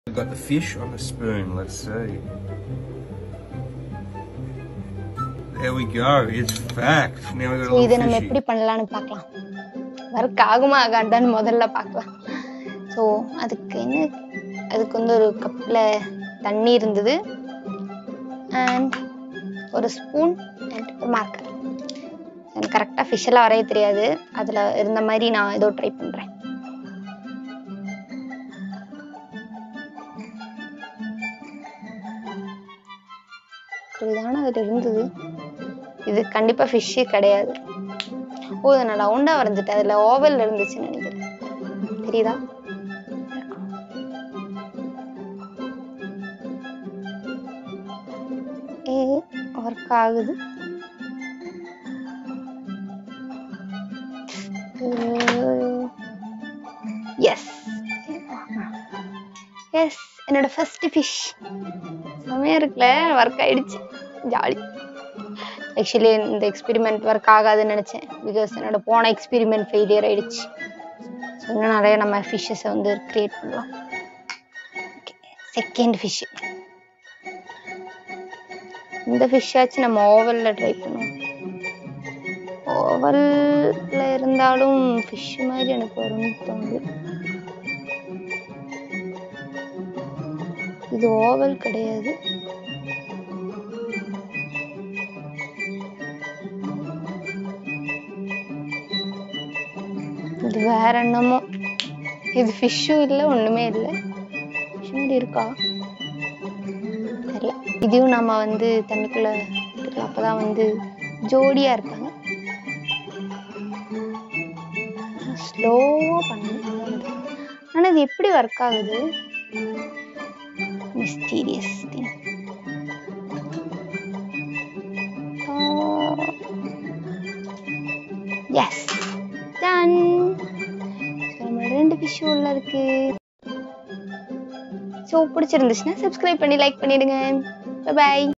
I've got the fish on the spoon. Let's see. There we go. It's fact. Now we got so a இதை little நம்ம fishy. எப்படி பண்ணலாம்னு பார்க்கலாம் work ஆகுமா ஆகாண்டான்னு முதல்ல பார்க்கலாம் ஸோ அதுக்கு என்ன அதுக்கு வந்து ஒரு கப்பில் தண்ணி இருந்தது அண்ட் ஒரு ஸ்பூன் அண்ட் ஒரு மார்க்கர் எனக்கு கரெக்டாக ஃபிஷ்ஷெல்லாம் வரைய தெரியாது அதில் இருந்த மாதிரி நான் ஏதோ ட்ரை பண்ணுறேன் இதுதானே அதில் இருந்தது இது கண்டிப்பாக ஃபிஷ்ஷே கிடையாது ஓ இதை நான் ரவுண்டாக வரைஞ்சிட்டேன் அதில் ஓவல் இருந்துச்சுன்னு நினைக்கிறேன் தெரியுதா ஏ ஒர்க் ஆகுது எஸ் எஸ் என்னோட ஃபர்ஸ்ட் ஃபிஷ் செமையா இருக்குல்ல ஒர்க் ஆயிடுச்சு ஜாலி ஆக்சுவலி இந்த எக்ஸ்பெரிமெண்ட் ஒர்க் ஆகாதுன்னு நினச்சேன் பிகாஸ் என்னோட போன எக்ஸ்பெரிமெண்ட் ஃபெயிலியர் ஆயிடுச்சு ஸோ இன்னும் நிறைய நம்ம ஃபிஷ்ஷஸை வந்து க்ரியேட் பண்ணலாம் செகண்ட் ஃபிஷ்ஷு இந்த ஃபிஷ்ஷாச்சும் நம்ம ஓவலில் ட்ரை பண்ணுவோம் ஓவலில் இருந்தாலும் ஃபிஷ் மாதிரி எனக்கு வரும்னு தோணுது இது ஓவல் கிடையாது இது வேற என்னமோ இது ஃபிஷ்ஷும் இல்லை ஒண்ணுமே இல்லை ஃபிஷ் மாதிரி இருக்கா தெரியல இதையும் நம்ம வந்து தண்ணிக்குள்ள விட்டுக்கலாம் அப்பதான் வந்து ஜோடியா இருப்பாங்க ஸ்லோவா பண்ணணும் ஆனா இது எப்படி ஒர்க் ஆகுது மிஸ்டீரியஸ் திங் எஸ் டன் நம்ம ரெண்டு ஃபிஷ் உள்ள இருக்கு ஸோ பிடிச்சிருந்துச்சுன்னா சப்ஸ்கிரைப் பண்ணி லைக் பண்ணிடுங்க பாய்